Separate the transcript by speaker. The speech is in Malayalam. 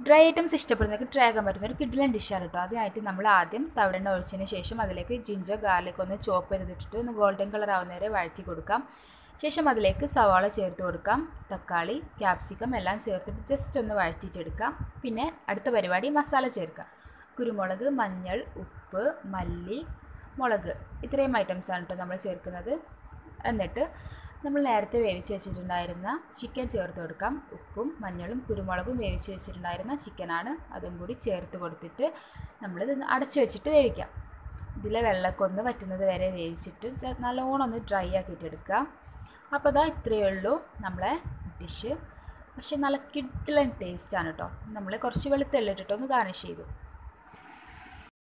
Speaker 1: ഡ്രൈ ഐറ്റംസ് ഇഷ്ടപ്പെടുന്നവർക്ക് ട്രൈ ആക്കാൻ പറ്റുന്ന ഒരു കിഡിലൻ ഡിഷാണ് കേട്ടോ അതിനായിട്ട് നമ്മൾ ആദ്യം തവിടെണ്ണ ഒഴിച്ചതിന് ശേഷം അതിലേക്ക് ജിഞ്ചർ ഗാർലിക് ഒന്ന് ചോപ്പ് ചെയ്തിട്ടിട്ട് ഒന്ന് ഗോൾഡൻ കളർ ആവുന്നവരെ വഴറ്റി കൊടുക്കാം ശേഷം അതിലേക്ക് സവാള ചേർത്ത് കൊടുക്കാം തക്കാളി ക്യാപ്സിക്കം എല്ലാം ചേർത്തിട്ട് ജസ്റ്റ് ഒന്ന് വഴറ്റിയിട്ടെടുക്കാം പിന്നെ അടുത്ത പരിപാടി മസാല ചേർക്കാം കുരുമുളക് മഞ്ഞൾ ഉപ്പ് മല്ലി മുളക് ഇത്രയും ഐറ്റംസാണ് കേട്ടോ നമ്മൾ ചേർക്കുന്നത് എന്നിട്ട് നമ്മൾ നേരത്തെ വേവിച്ച് വെച്ചിട്ടുണ്ടായിരുന്ന ചിക്കൻ ചേർത്ത് കൊടുക്കാം ഉപ്പും മഞ്ഞളും കുരുമുളകും വേവിച്ച് വെച്ചിട്ടുണ്ടായിരുന്ന ചിക്കനാണ് അതും കൂടി ചേർത്ത് കൊടുത്തിട്ട് നമ്മളിത് അടച്ചു വെച്ചിട്ട് വേവിക്കാം ഇതിലെ വെള്ളമൊക്കെ ഒന്ന് വറ്റുന്നത് വരെ വേവിച്ചിട്ട് ച- നല്ലോണം ഒന്ന് ഡ്രൈ ആക്കിയിട്ടെടുക്കുക അപ്പോൾ അതാ ഇത്രയേ ഉള്ളൂ നമ്മളെ ഡിഷ് പക്ഷെ നല്ല കിഡിലൻ ടേസ്റ്റാണ് കേട്ടോ നമ്മൾ കുറച്ച് വെളുത്തുള്ളി ഇട്ടിട്ട് ഒന്ന് ഗാർണിഷ് ചെയ്തു